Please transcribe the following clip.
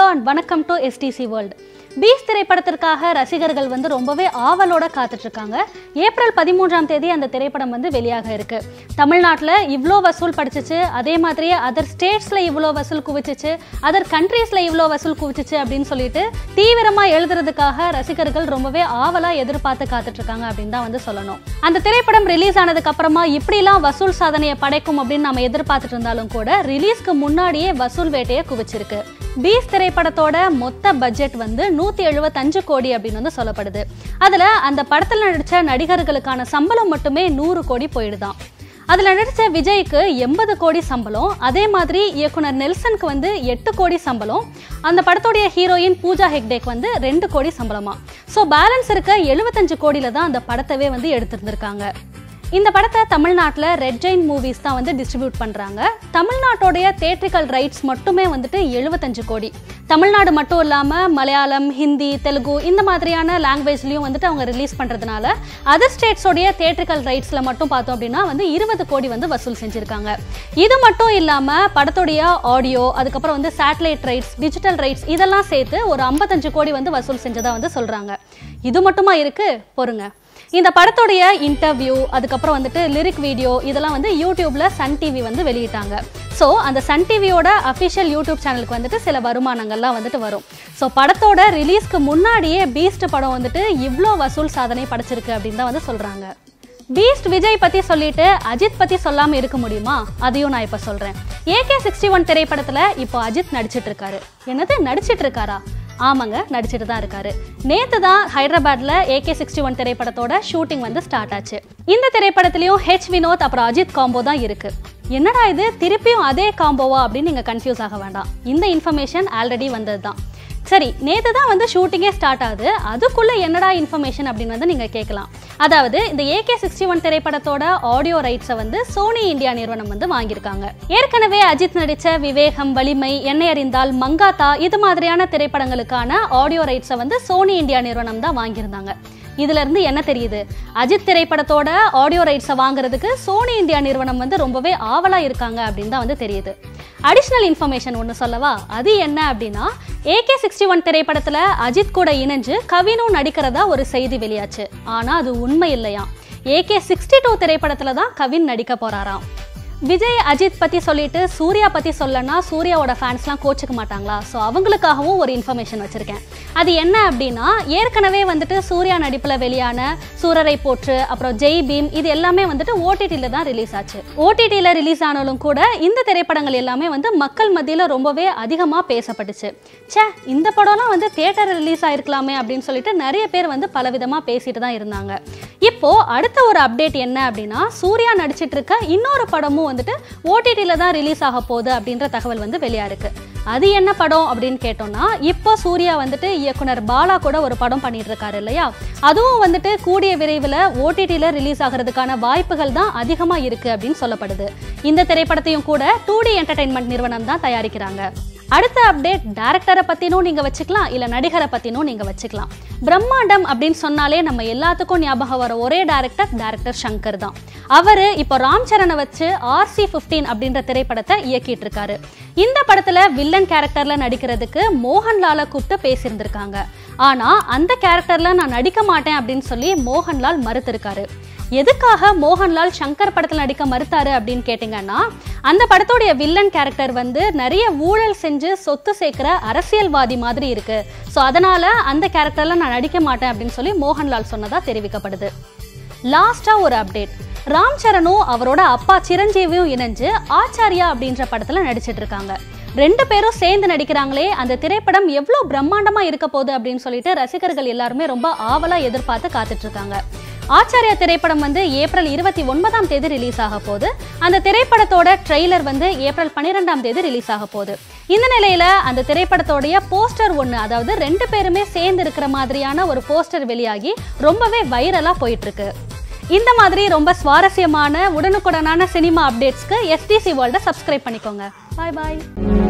and வணக்கம் to STC world piece திரைப்படத்திற்காக ரசிகர்கள் வந்து ரொம்பவே ஆவலோட காத்துட்டு இருக்காங்க ஏப்ரல் பதிமூன்றாம் தேதி அந்த திரைப்படம் வந்து வெளியாக இருக்கு தமிழ்நாட்டில் இவ்வளோ வசூல் படிச்சிச்சு அதே மாதிரியே அதர் ஸ்டேட்ஸில் இவ்வளோ வசூல் குவிச்சிச்சு அதர் கண்ட்ரீஸில் இவ்வளோ வசூல் குவிச்சிச்சு அப்படின்னு சொல்லிட்டு தீவிரமாக எழுதுறதுக்காக ரசிகர்கள் ரொம்பவே ஆவலாக எதிர்பார்த்து காத்துட்டு இருக்காங்க அப்படின்னு தான் வந்து சொல்லணும் அந்த திரைப்படம் ரிலீஸ் ஆனதுக்கு அப்புறமா இப்படிலாம் வசூல் சாதனையை படைக்கும் அப்படின்னு நம்ம எதிர்பார்த்துட்டு இருந்தாலும் கூட ரிலீஸ்க்கு முன்னாடியே வசூல் வேட்டையை குவிச்சிருக்கு பீஸ் திரைப்படத்தோட மொத்த பட்ஜெட் வந்து நூற்றி எழுபத்தஞ்சு கோடி அப்படின்னு வந்து சொல்லப்படுது அதில் அந்த படத்தில் நடித்த நடிகர்களுக்கான சம்பளம் மட்டுமே நூறு கோடி போயிடுதான் அதில் நடித்த விஜய்க்கு எண்பது கோடி சம்பளம் அதே மாதிரி இயக்குனர் நெல்சனுக்கு வந்து எட்டு கோடி சம்பளம் அந்த படத்துடைய ஹீரோயின் பூஜா ஹெக்டேக் வந்து ரெண்டு கோடி சம்பளமா ஸோ பேலன்ஸ் இருக்க எழுபத்தஞ்சு கோடியில தான் அந்த படத்தவே வந்து எடுத்திருந்திருக்காங்க இந்த படத்தை தமிழ்நாட்டில் ரெட் ஜெயின் மூவிஸ் தான் வந்து டிஸ்ட்ரிபியூட் பண்ணுறாங்க தமிழ்நாட்டோடைய தேட்ரிக்கல் ரைட்ஸ் மட்டுமே வந்துட்டு எழுபத்தஞ்சு கோடி தமிழ்நாடு மட்டும் இல்லாமல் மலையாளம் ஹிந்தி தெலுங்கு இந்த மாதிரியான லாங்குவேஜ்லையும் வந்துட்டு அவங்க ரிலீஸ் பண்ணுறதுனால அதர் ஸ்டேட்ஸோடைய தேட்ரிக்கல் ரைட்ஸில் மட்டும் பார்த்தோம் அப்படின்னா வந்து இருபது கோடி வந்து வசூல் செஞ்சுருக்காங்க இது மட்டும் இல்லாமல் படத்துடைய ஆடியோ அதுக்கப்புறம் வந்து சேட்டலைட் ரைட்ஸ் டிஜிட்டல் ரைட்ஸ் இதெல்லாம் சேர்த்து ஒரு ஐம்பத்தஞ்சு கோடி வந்து வசூல் செஞ்சதா வந்து சொல்கிறாங்க இது மட்டுமா இருக்கு பொறுங்க இந்த படத்துடைய இன்டர்வியூ அதுக்கப்புறம் வந்துட்டு லிரிக் வீடியோ இதெல்லாம் வந்து யூடியூப்ல சன் டிவி வந்து வெளியிட்டாங்க ஸோ அந்த சன் டிவியோட அஃபிஷியல் யூடியூப் சேனலுக்கு வந்துட்டு சில வருமானங்கள்லாம் வந்துட்டு வரும் ஸோ படத்தோட ரிலீஸ்க்கு முன்னாடியே பீஸ்ட் படம் வந்துட்டு இவ்வளோ வசூல் சாதனை படைச்சிருக்கு அப்படின்னு தான் வந்து சொல்கிறாங்க பீஸ்ட் விஜய் பற்றி சொல்லிட்டு அஜித் பற்றி சொல்லாமல் இருக்க முடியுமா அதையும் நான் இப்போ சொல்கிறேன் ஏகே சிக்ஸ்டி ஒன் திரைப்படத்தில் இப்போ அஜித் நடிச்சிட்டு இருக்காரு என்னது நடிச்சிட்டு இருக்காரா ஆமாங்க நடிச்சிட்டு தான் இருக்காரு நேத்து தான் ஹைதராபாத்ல ஏகே சிக்ஸ்டி ஒன் திரைப்படத்தோட ஷூட்டிங் வந்து ஸ்டார்ட் ஆச்சு இந்த திரைப்படத்திலையும் ஹெச் வினோத் அப்புறம் அஜித் காம்போ தான் இருக்கு என்னடா இது திருப்பியும் அதே காம்போவா அப்படின்னு நீங்க கன்ஃபியூஸ் ஆக வேண்டாம் இந்த இன்ஃபர்மேஷன் ஆல்ரெடி வந்தது தான் சரி நேற்று தான் வந்து ஷூட்டிங்கே ஸ்டார்ட் ஆகுது அதுக்குள்ளே என்னடா இன்ஃபர்மேஷன் அப்படின்னு வந்து நீங்கள் கேட்கலாம் அதாவது இந்த ஏகே சிக்ஸ்டி ஒன் திரைப்படத்தோட ஆடியோ ரைட்ஸை வந்து சோனி இந்தியா நிறுவனம் வந்து வாங்கியிருக்காங்க ஏற்கனவே அஜித் நடித்த விவேகம் வலிமை என்னை அறிந்தால் மங்காத்தா இது மாதிரியான திரைப்படங்களுக்கான ஆடியோ ரைட்ஸை வந்து சோனி இந்தியா நிறுவனம் தான் வாங்கியிருந்தாங்க இதுல இருந்து என்ன தெரியுது அஜித் திரைப்படத்தோட ஆடியோ ரைட்ஸை வாங்குறதுக்கு சோனி இந்தியா நிறுவனம் வந்து ரொம்பவே ஆவலா இருக்காங்க அப்படின்னு தான் வந்து தெரியுது அடிஷ்னல் இன்ஃபர்மேஷன் ஒன்று சொல்லவா அது என்ன அப்படின்னா ஏகே சிக்ஸ்டி ஒன் திரைப்படத்தில் அஜித் கூட இணைஞ்சு கவினும் நடிக்கிறதா ஒரு செய்தி வெளியாச்சு ஆனால் அது உண்மை இல்லையா ஏகே சிக்ஸ்டி டூ திரைப்படத்தில் தான் கவின் நடிக்க போறாராம் விஜய் அஜித் பற்றி சொல்லிட்டு சூர்யா பற்றி சொல்லனா சூர்யாவோட ஃபேன்ஸ்லாம் கோச்சிக்க மாட்டாங்களா ஸோ அவங்களுக்காகவும் ஒரு இன்ஃபர்மேஷன் வச்சுருக்கேன் அது என்ன அப்படின்னா ஏற்கனவே வந்துட்டு சூர்யா நடிப்பில் வெளியான சூரரை போற்று அப்புறம் ஜெய் பீம் இது எல்லாமே வந்துட்டு ஓடிடியில் தான் ரிலீஸ் ஆச்சு ஓடிடியில் ரிலீஸ் ஆனாலும் கூட இந்த திரைப்படங்கள் எல்லாமே வந்து மக்கள் மத்தியில் ரொம்பவே அதிகமாக பேசப்பட்டுச்சு ச்சே இந்த படம்லாம் வந்து தியேட்டர் ரிலீஸ் ஆயிருக்கலாமே அப்படின்னு சொல்லிட்டு நிறைய பேர் வந்து பலவிதமாக பேசிட்டு தான் இருந்தாங்க இப்போ அடுத்த ஒரு அப்டேட் என்ன அப்படின்னா சூர்யா நடிச்சிட்டு இருக்க இன்னொரு படமும் வந்துட்டு ஓடிடியில் தான் ரிலீஸ் ஆக போகுது அப்படின்ற தகவல் வந்து வெளியா இருக்கு அது என்ன படம் அப்படின்னு கேட்டோம்னா இப்போ சூர்யா வந்துட்டு இயக்குனர் பாலா கூட ஒரு படம் பண்ணிட்டு இருக்காரு இல்லையா அதுவும் வந்துட்டு கூடிய விரைவில் ஓடிடியில் ரிலீஸ் ஆகிறதுக்கான வாய்ப்புகள் தான் அதிகமாக இருக்கு அப்படின்னு சொல்லப்படுது இந்த திரைப்படத்தையும் கூட டூ டி என்டர்டைன்மெண்ட் நிறுவனம் தான் தயாரிக்கிறாங்க அடுத்த அப்டேட் டேரக்டரை பற்றினும் நீங்கள் வச்சுக்கலாம் இல்லை நடிகரை பற்றினும் நீங்கள் வச்சுக்கலாம் பிரம்மாண்டம் அப்படின்னு சொன்னாலே நம்ம எல்லாத்துக்கும் ஞாபகம் வர ஒரே டேரக்டர் டேரக்டர் சங்கர் தான் அவர் இப்போ ராம் சரணை வச்சு ஆர்சி ஃபிஃப்டீன் அப்படின்ற திரைப்படத்தை இயக்கிட்டு இருக்காரு இந்த படத்தில் வில்லன் கேரக்டரில் நடிக்கிறதுக்கு மோகன்லாலை கூப்பிட்டு பேசியிருந்திருக்காங்க ஆனால் அந்த கேரக்டரில் நான் நடிக்க மாட்டேன் அப்படின்னு சொல்லி மோகன்லால் மறுத்திருக்காரு எதுக்காக மோகன்லால் சங்கர் படத்தில் நடிக்க மறுத்தாரு அப்படின்னு கேட்டிங்கன்னா அந்த படத்தோடைய வில்லன் கேரக்டர் வந்து நிறைய ஊழல் செஞ்சு சொத்து சேர்க்கிற அரசியல்வாதி மாதிரி இருக்கு ஸோ அதனால அந்த கேரக்டர்ல நான் நடிக்க மாட்டேன் அப்படின்னு சொல்லி மோகன்லால் சொன்னதா தெரிவிக்கப்படுது லாஸ்டா ஒரு அப்டேட் ராம் சரணும் அவரோட அப்பா சிரஞ்சீவியும் இணைஞ்சு ஆச்சாரியா அப்படின்ற படத்துல நடிச்சிட்டு இருக்காங்க ரெண்டு பேரும் சேர்ந்து நடிக்கிறாங்களே அந்த திரைப்படம் எவ்வளோ பிரம்மாண்டமா இருக்க போகுது அப்படின்னு சொல்லிட்டு ரசிகர்கள் எல்லாருமே ரொம்ப ஆவலா எதிர்பார்த்து காத்துட்டு இருக்காங்க ஆச்சாரியா திரைப்படம் வந்து ஏப்ரல் இருபத்தி ஒன்பதாம் தேதி ரிலீஸ் ஆக போகுது அந்த திரைப்படத்தோட ட்ரெய்லர் வந்து ஏப்ரல் பன்னிரெண்டாம் தேதி ரிலீஸ் ஆக போகுது இந்த நிலையில அந்த திரைப்படத்தோடைய போஸ்டர் ஒன்று அதாவது ரெண்டு பேருமே சேர்ந்து இருக்கிற மாதிரியான ஒரு போஸ்டர் வெளியாகி ரொம்பவே வைரலா போயிட்டு இருக்கு இந்த மாதிரி ரொம்ப சுவாரஸ்யமான உடனுக்குடனான சினிமா அப்டேட்ஸ்க்கு எஸ்டிசி வேர்ல்டை சப்ஸ்கிரைப் பண்ணிக்கோங்க பாய் பாய்